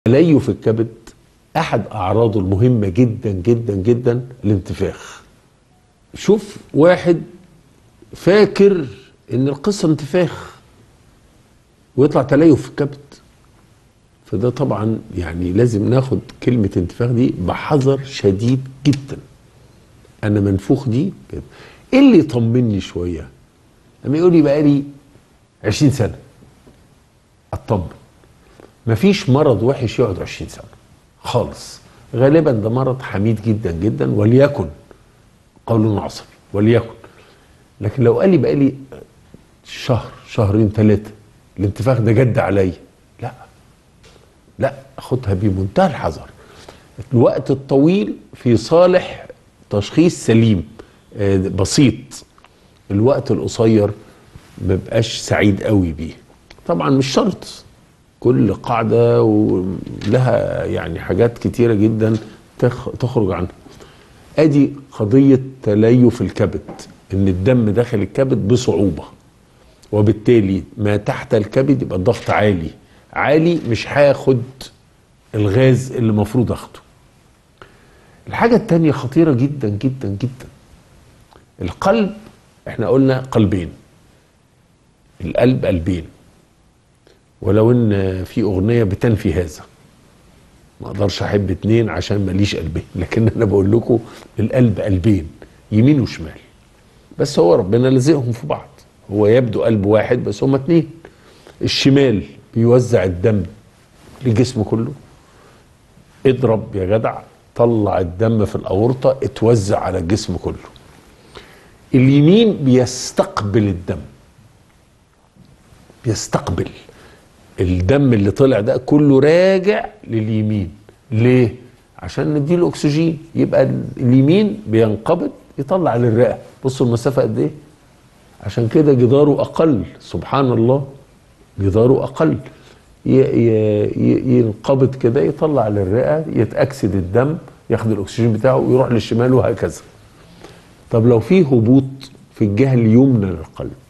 تليف الكبد احد اعراضه المهمه جدا جدا جدا الانتفاخ شوف واحد فاكر ان القصه انتفاخ ويطلع تليف في الكبد فده طبعا يعني لازم ناخد كلمه انتفاخ دي بحذر شديد جدا انا منفوخ دي كده ايه اللي يطمني شويه لما يقول لي بقالي 20 سنه اطمن مفيش مرض وحش يقعد 20 سنه خالص غالبا ده مرض حميد جدا جدا وليكن قول عصبي وليكن لكن لو قال لي بقى لي شهر شهرين ثلاثه الانتفاخ ده جد عليا لا لا خدها بمنتهى الحذر الوقت الطويل في صالح تشخيص سليم آه، بسيط الوقت القصير ما بقاش سعيد قوي بيه طبعا مش شرط كل قاعدة ولها يعني حاجات كتيرة جدا تخ- تخرج عنها ادي قضية تليف الكبد ان الدم داخل الكبد بصعوبة وبالتالي ما تحت الكبد يبقى الضغط عالي عالي مش هاخد الغاز اللي المفروض اخده الحاجة التانية خطيرة جدا جدا جدا القلب احنا قلنا قلبين القلب قلبين ولو ان في اغنيه بتنفي هذا ما اقدرش احب اتنين عشان ماليش قلبين لكن انا بقول لكم القلب قلبين يمين وشمال بس هو ربنا لزقهم في بعض هو يبدو قلب واحد بس هما اتنين الشمال بيوزع الدم للجسم كله اضرب يا جدع طلع الدم في الاورطه اتوزع على الجسم كله اليمين بيستقبل الدم بيستقبل الدم اللي طلع ده كله راجع لليمين ليه عشان نديله اكسجين يبقى اليمين بينقبض يطلع للرئه بصوا المسافه قد ايه عشان كده جداره اقل سبحان الله جداره اقل ي- ي- ي- ينقبض كده يطلع للرئه يتاكسد الدم ياخد الاكسجين بتاعه ويروح للشمال وهكذا طب لو في هبوط في الجهه اليمنى للقلب